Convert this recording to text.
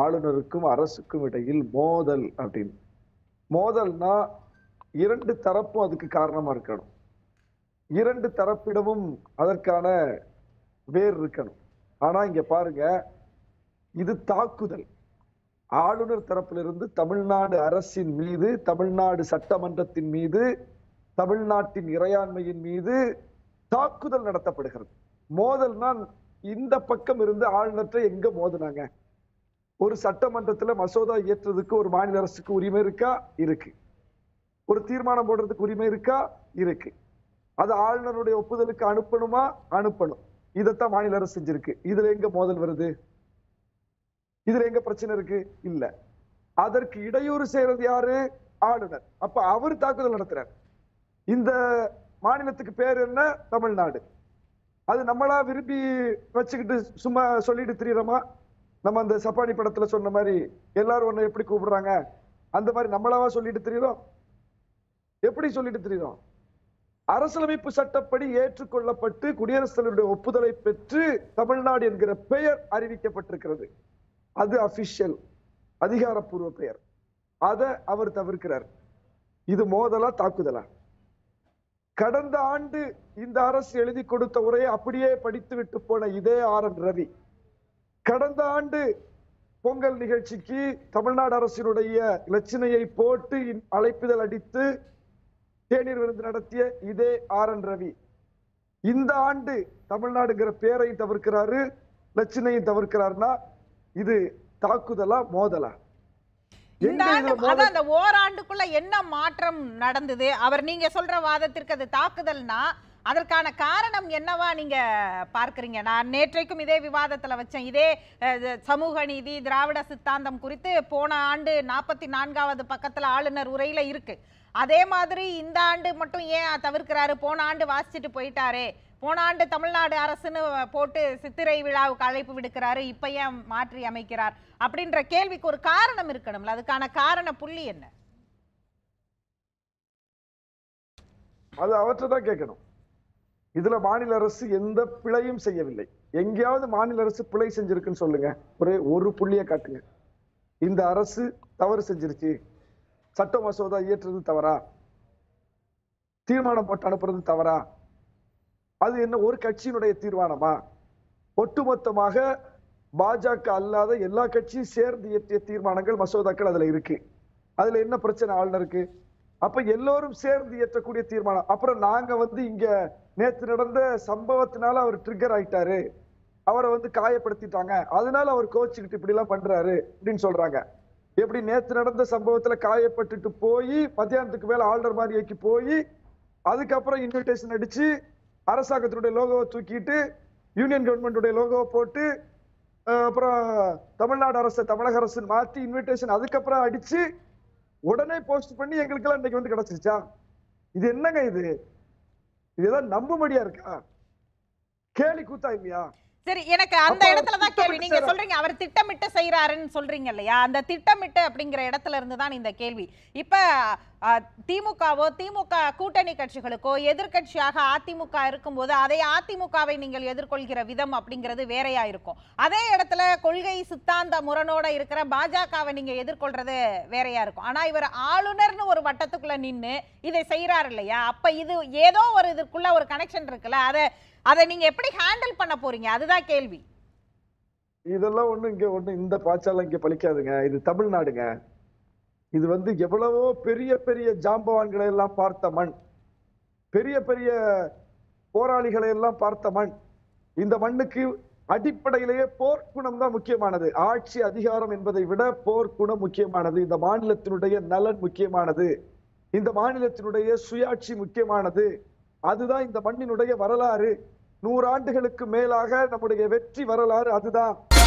ஆளுநருக்கும் அரசுக்கும் இடையில் மோதல் அப்படின்னு மோதல்னா இரண்டு தரப்பும் அதுக்கு காரணமா இருக்கணும் இரண்டு தரப்பிடமும் அதற்கான வேர் இருக்கணும் ஆனா இங்க பாருங்க இது தாக்குதல் ஆளுநர் தரப்பிலிருந்து தமிழ்நாடு அரசின் மீது தமிழ்நாடு சட்டமன்றத்தின் மீது தமிழ்நாட்டின் இறையாண்மையின் மீது தாக்குதல் நடத்தப்படுகிறது மோதல்னா இந்த பக்கம் இருந்து ஆளுநர்கிட்ட எங்க மோதுனாங்க ஒரு சட்டமன்றத்துல மசோதா இயற்றுறதுக்கு ஒரு மாநில அரசுக்கு உரிமை இருக்கா இருக்கு ஒரு தீர்மானம் போடுறதுக்கு உரிமை இருக்கா இருக்கு அது ஆளுநருடைய ஒப்புதலுக்கு அனுப்பணுமா அனுப்பணும் இதைத்தான் மாநில அரசு செஞ்சிருக்கு இதுல எங்க மோதல் வருது இதுல எங்க பிரச்சனை இருக்கு இல்ல அதற்கு இடையூறு செய்யறது யாரு ஆளுநர் அப்ப அவர் தாக்குதல் நடத்துறார் இந்த மாநிலத்துக்கு பேர் என்ன தமிழ்நாடு அது நம்மளா விரும்பி வச்சுக்கிட்டு சும்மா சொல்லிட்டு திரியறோமா நம்ம அந்த சப்பானி படத்துல சொன்ன மாதிரி எல்லாரும் உன்னை எப்படி கூப்பிடுறாங்க அந்த மாதிரி நம்மளாவா சொல்லிட்டு திரியறோம் எப்படி சொல்லிட்டு திரியறோம் அரசியலமைப்பு சட்டப்படி ஏற்றுக்கொள்ளப்பட்டு குடியரசுத் தலைவருடைய ஒப்புதலை பெற்று தமிழ்நாடு என்கிற பெயர் அறிவிக்கப்பட்டிருக்கிறது அது அபிஷியல் அதிகாரப்பூர்வ பெயர் அதை அவர் தவிர்க்கிறார் இது மோதலா தாக்குதலா கடந்த ஆண்டு இந்த அரசு எழுதி கொடுத்த உரையை அப்படியே படித்து விட்டு போன இதே ஆர் என் ரவி கடந்த ஆண்டு பொங்கல் நிகழ்ச்சிக்கு தமிழ்நாடு அரசினுடைய இலச்சினையை போட்டு இன்- அழைப்பிதழ் அடித்து தேநீர் விருந்து நடத்திய இதே ஆர் என் ரவி இந்த ஆண்டு தமிழ்நாடுங்கிற பேரையும் தவிர்க்கிறாரு லட்சணையும் தவிர்க்கிறாருன்னா இது தாக்குதலா மோதலா இந்த எங்க ஆண்டு இதுல மோதல் அதான் அந்த ஓராண்டுக்குள்ள என்ன மாற்றம் நடந்தது அவர் நீங்க சொல்ற வாதத்திற்கு அது தாக்குதல்னா அதற்கான காரணம் என்னவா நீங்க பார்க்கறீங்க நான் நேற்றைக்கும் இதே விவாதத்துல வச்சேன் இதே அஹ், இது சமூக நீதி திராவிட சித்தாந்தம் குறித்து போன ஆண்டு நாற்பத்தி நான்காவது பக்கத்துல ஆளுநர் உரையில இருக்கு அதே மாதிரி இந்த ஆண்டு மட்டும் ஏன் தவிர்க்கிறாரு போன ஆண்டு வாசிச்சுட்டு போயிட்டாரே போன ஆண்டு தமிழ்நாடு அரசுன்னு போட்டு சித்திரை விழாவுக்கு அழைப்பு விடுக்கிறாரு இப்ப ஏன் மாற்றி அமைக்கிறார் அப்படின்ற கேள்விக்கு ஒரு காரணம் இருக்கணும்ல அதுக்கான காரண புள்ளி என்ன அது அவற்றை தான் கேட்கணும் இதுல மாநில அரசு எந்த பிழையும் செய்யவில்லை எங்கேயாவது மாநில அரசு பிழை செஞ்சிருக்குன்னு சொல்லுங்க ஒரே ஒரு புள்ளிய காட்டுங்க இந்த அரசு தவறு செஞ்சிருச்சு சட்ட மசோதா இயற்றுறது தவறா தீர்மானம் போட்டு அனுப்புறது தவறா அது என்ன ஒரு கட்சியினுடைய தீர்மானமா ஒட்டுமொத்தமாக பாஜக அல்லாத எல்லா கட்சியும் சேர்ந்து இயற்றிய தீர்மானங்கள் மசோதாக்கள் அதுல இருக்கு அதுல என்ன பிரச்சனை ஆளுநருக்கு அப்ப எல்லோரும் சேர்ந்து இயற்றக்கூடிய தீர்மானம் அப்புறம் நாங்க வந்து இங்க நேத்து நடந்த சம்பவத்தினால அவர் ட்ரிகர் ஆயிட்டாரு அவரை வந்து காயப்படுத்திட்டாங்க அதனால அவர் கோச்சுக்கிட்டு இப்படி எல்லாம் பண்றாரு அப்படின்னு சொல்றாங்க எப்படி நேத்து நடந்த சம்பவத்துல காயப்பட்டுட்டு போய் மத்தியானத்துக்கு மேல ஆளுநர் மாதிரி ஏக்கி போய் அதுக்கப்புறம் இன்விடேஷன் அடிச்சு அரசாங்கத்தினுடைய லோகோவை தூக்கிட்டு யூனியன் கவர்மெண்டுடைய லோகோவை போட்டு அஹ், அப்புறம் தமிழ்நாடு அரசு தமிழக அரசு மாத்தி இன்விடேஷன் அதுக்கப்புறம் அடிச்சு உடனே போஸ்ட் பண்ணி எங்களுக்கெல்லாம் இன்னைக்கு வந்து கிடைச்சிருச்சா இது என்னங்க இது இதுதான் நம்பும்படியா இருக்கா கேலி கூத்தா இல்லையா சரி எனக்கு அந்த அப்ப இடத்துல தான் கேள்வி திட்டமிட்டு நீங்க செய்றாரு. சொல்றீங்க அவர் திட்டமிட்டு செய்யறாருன்னு சொல்றீங்க இல்லையா அந்த திட்டமிட்டு அப்படிங்கிற இடத்துல இருந்து தான் இந்த கேள்வி இப்ப அஹ், திமுகவோ திமுக கூட்டணி கட்சிகளுக்கோ எதிர்க்கட்சியாக அதிமுக இருக்கும்போது அதை அதிமுகவை நீங்கள் எதிர்கொள்கிற விதம் அப்படிங்கிறது வேறையா இருக்கும் அதே இடத்துல கொள்கை சித்தாந்த முரணோட இருக்கிற பாஜகவை நீங்க எதிர்கொள்றது வேறையா இருக்கும் ஆனா இவர் ஆளுநர்னு ஒரு வட்டத்துக்குள்ள நின்னு இதை செய்யறாரு இல்லையா அப்ப இது ஏதோ ஒரு இதுக்குள்ள ஒரு கனெக்ஷன் இருக்குல்ல அதை அதை நீங்க எப்படி ஹேண்டில் பண்ண போறீங்க அதுதான் கேள்வி இதெல்லாம் ஒண்ணு இங்க ஒண்ணு இந்த பாய்ச்சாலாம் இங்க பலிக்காதுங்க இது தமிழ்நாடுங்க இது வந்து எவ்வளவோ பெரிய பெரிய ஜாம்பவான்களை எல்லாம் பார்த்த மண் பெரிய பெரிய போராளிகளை எல்லாம் பார்த்த மண் இந்த மண்ணுக்கு அடிப்படையிலேயே போர்க்குணம் தான் முக்கியமானது ஆட்சி அதிகாரம் என்பதை விட போர்க்குணம் முக்கியமானது இந்த மாநிலத்தினுடைய நலன் முக்கியமானது இந்த மாநிலத்தினுடைய சுயாட்சி முக்கியமானது அதுதான் இந்த மண்ணினுடைய வரலாறு நூறாண்டுகளுக்கு மேலாக நம்முடைய வெற்றி வரலாறு அதுதான்